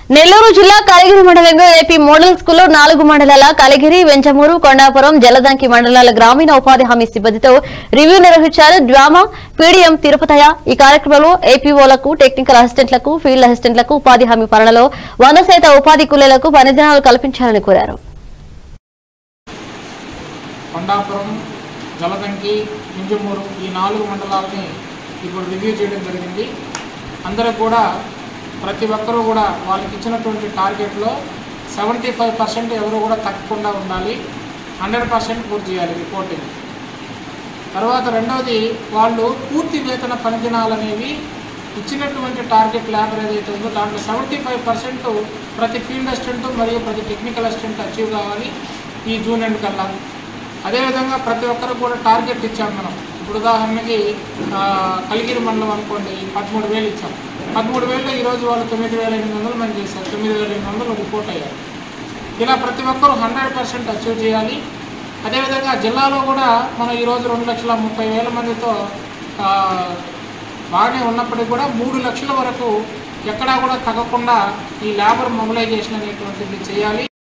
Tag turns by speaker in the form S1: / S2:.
S1: నెల్లూరు జిల్లా కలిగిరి మండలంలో AP model స్కూల్లో నాలుగు మండలాల కలిగిరి వెంచమూరు కొండాపురం జలదంకి మండలాల గ్రామీణ ఉపాధి హామీ సిబ్బందితో రివ్యూ నిర్వహించారు డ్రామా పీడీఎం తిరుపతయ ఈ కార్యక్రమంలో ఏపీఓలకు టెక్నికల్ అసిస్టెంట్లకు ఫీల్డ్ అసిస్టెంట్లకు ఉపాధి హామీ పనులలో వంద శాతం ఉపాధి కూలీలకు పని దినాలు కల్పించాలని కోరారు
S2: కొండాపురం జలదంకి ఇంజమూరు ఈ నాలుగు మండలాలని ఇప్పుడు రివ్యూ చేయడం జరిగింది అందరూ కూడా ప్రతి ఒక్కరూ కూడా వాళ్ళకి ఇచ్చినటువంటి టార్గెట్లో సెవెంటీ ఫైవ్ పర్సెంట్ ఎవరు కూడా తగ్గకుండా ఉండాలి హండ్రెడ్ పర్సెంట్ పూర్తి చేయాలి రిపోర్టింగ్ తర్వాత రెండవది వాళ్ళు పూర్తి వేతన పనిదినాలనేవి ఇచ్చినటువంటి టార్గెట్ లేబర్ ఏదైతే ఉందో దాంట్లో సెవెంటీ ఫైవ్ పర్సెంట్ ప్రతి ఫీల్డ్ అసిస్టెంట్ మరియు ప్రతి టెక్నికల్ అసిస్టెంట్ అచీవ్ కావాలి ఈ జూన్ ఎండ్ కల్లా అదేవిధంగా ప్రతి ఒక్కరు కూడా టార్గెట్ ఇచ్చాం మనం ఇప్పుడు ఉదాహరణకి ఆ, కలిగిరి మండలం అనుకోండి పదమూడు వేలు ఇచ్చాం పదమూడు వేలు ఈరోజు వాళ్ళు తొమ్మిది వేల ఎనిమిది వందలు మనం చేశారు తొమ్మిది వేల ఎనిమిది వందలు రిపోర్ట్ అయ్యారు ఇలా ప్రతి ఒక్కరూ హండ్రెడ్ పర్సెంట్ అచీవ్ చేయాలి అదేవిధంగా జిల్లాలో కూడా మనం ఈరోజు రెండు లక్షల ముప్పై వేల మందితో ఆ, బాగానే ఉన్నప్పటికీ కూడా మూడు లక్షల వరకు ఎక్కడా కూడా తగ్గకుండా ఈ లేబర్ మొబిలైజేషన్ అనేటువంటిది చేయాలి